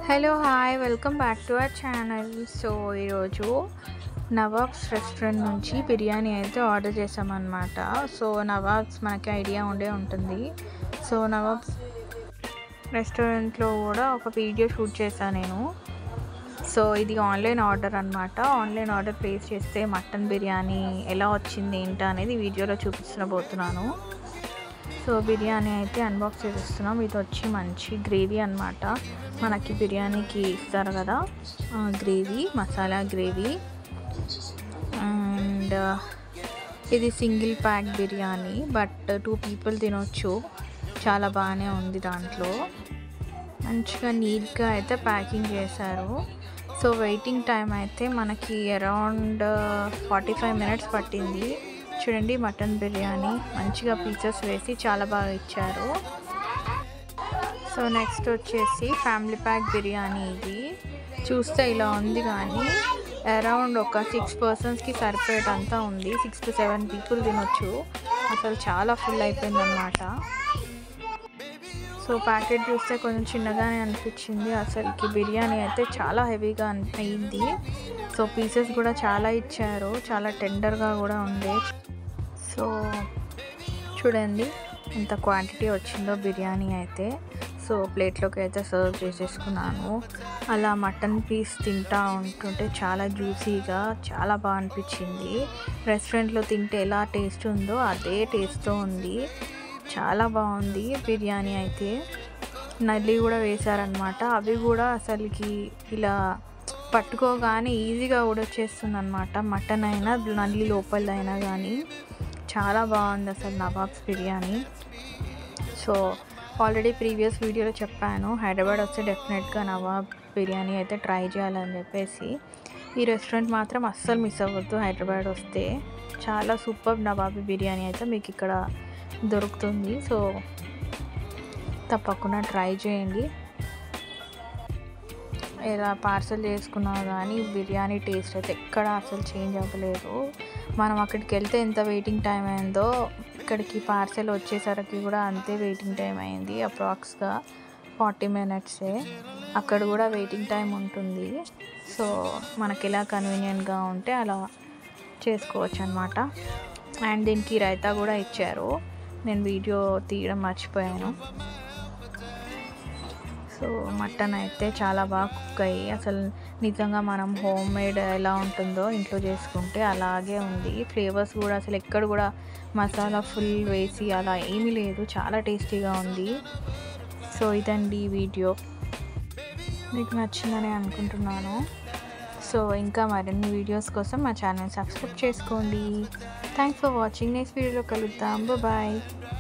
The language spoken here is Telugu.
hello hi welcome back to our channel so ఈరోజు నవాబ్స్ రెస్టారెంట్ నుంచి బిర్యానీ అయితే ఆర్డర్ చేసామన్నమాట సో నవాబ్స్ మనకి ఐడియా ఉండే ఉంటుంది సో నవాబ్స్ రెస్టారెంట్లో కూడా ఒక వీడియో షూట్ చేశాను నేను సో ఇది ఆన్లైన్ ఆర్డర్ అనమాట ఆన్లైన్ ఆర్డర్ ప్లేస్ చేస్తే మటన్ బిర్యానీ ఎలా వచ్చింది ఏంటా అనేది వీడియోలో చూపించబోతున్నాను సో బిర్యానీ అయితే అన్బాక్స్ చేస్తున్నాం ఇది వచ్చి మంచి గ్రేవీ అనమాట మనకి బిర్యానీకి ఇస్తారు కదా గ్రేవీ మసాలా గ్రేవీ అండ్ ఇది single pack biryani but two people తినొచ్చు చాలా బాగానే ఉంది దాంట్లో మంచిగా నీట్గా అయితే ప్యాకింగ్ చేశారు సో వెయిటింగ్ టైం అయితే మనకి అరౌండ్ ఫార్టీ ఫైవ్ మినిట్స్ పట్టింది చూడండి మటన్ బిర్యానీ మంచిగా పీసెస్ వేసి చాలా బాగా ఇచ్చారు సో నెక్స్ట్ వచ్చేసి ఫ్యామిలీ ప్యాక్ బిర్యానీ ఇది చూస్తే ఇలా ఉంది కానీ అరౌండ్ ఒక సిక్స్ పర్సన్స్కి సరిపోయేటంతా ఉంది సిక్స్ టు సెవెన్ పీపుల్ తినొచ్చు అసలు చాలా ఫుల్ అయిపోయిందన్నమాట సో ప్యాకెట్ చూస్తే కొంచెం చిన్నగానే అనిపించింది అసలుకి బిర్యానీ అయితే చాలా హెవీగా అయింది సో పీసెస్ కూడా చాలా ఇచ్చారు చాలా టెండర్గా కూడా ఉండే సో చూడండి ఎంత క్వాంటిటీ వచ్చిందో బిర్యానీ అయితే సో ప్లేట్లోకి అయితే సర్వ్ చేసేసుకున్నాను అలా మటన్ పీస్ తింటా ఉంటుంటే చాలా జ్యూసీగా చాలా బాగా అనిపించింది రెస్టారెంట్లో తింటే ఎలా టేస్ట్ ఉందో అదే టేస్ట్తో ఉంది చాలా బాగుంది బిర్యానీ అయితే నల్లి కూడా వేశారనమాట అవి కూడా అసలుకి ఇలా పట్టుకోగానే ఈజీగా ఉడొచ్చేస్తుంది అనమాట మటన్ అయినా నల్లి లోపలైనా కానీ చాలా బాగుంది అసలు Nawabs biryani so already previous వీడియోలో చెప్పాను హైదరాబాద్ వస్తే డెఫినెట్గా నవాబ్ బిర్యానీ అయితే ట్రై చేయాలని చెప్పేసి ఈ రెస్టారెంట్ మాత్రం అస్సలు మిస్ అవ్వద్దు హైదరాబాద్ వస్తే చాలా సూపర్ నవాబీ బిర్యానీ అయితే మీకు ఇక్కడ దొరుకుతుంది సో తప్పకుండా ట్రై చేయండి ఇలా పార్సల్ చేసుకున్నా కానీ బిర్యానీ టేస్ట్ అయితే ఎక్కడ అసలు చేంజ్ అవ్వలేదు మనం అక్కడికి వెళ్తే ఎంత వెయిటింగ్ టైం అయిందో ఇక్కడికి పార్సల్ వచ్చేసరికి కూడా అంతే వెయిటింగ్ టైం అయింది అప్రాక్స్గా ఫార్టీ మినిట్సే అక్కడ కూడా వెయిటింగ్ టైం ఉంటుంది సో మనకి ఎలా కన్వీనియంట్గా ఉంటే అలా చేసుకోవచ్చు అనమాట అండ్ దీనికి రైతా కూడా ఇచ్చారు నేను వీడియో తీయడం మర్చిపోయాను సో మటన్ అయితే చాలా బాగా కుక్ అయ్యి అసలు నిజంగా మనం హోమ్ మేడ్ ఎలా ఉంటుందో ఇంట్లో చేసుకుంటే అలాగే ఉంది ఫ్లేవర్స్ కూడా అసలు ఎక్కడ కూడా మసాలా ఫుల్ వేసి అలా ఏమీ లేదు చాలా టేస్టీగా ఉంది సో ఇదండి ఈ వీడియో మీకు నచ్చిందని అనుకుంటున్నాను సో ఇంకా మరిన్ని వీడియోస్ కోసం మా ఛానల్ సబ్స్క్రైబ్ చేసుకోండి థ్యాంక్స్ ఫర్ వాచింగ్ నెక్స్ట్ వీడియోలో కలుద్దాం బాయ్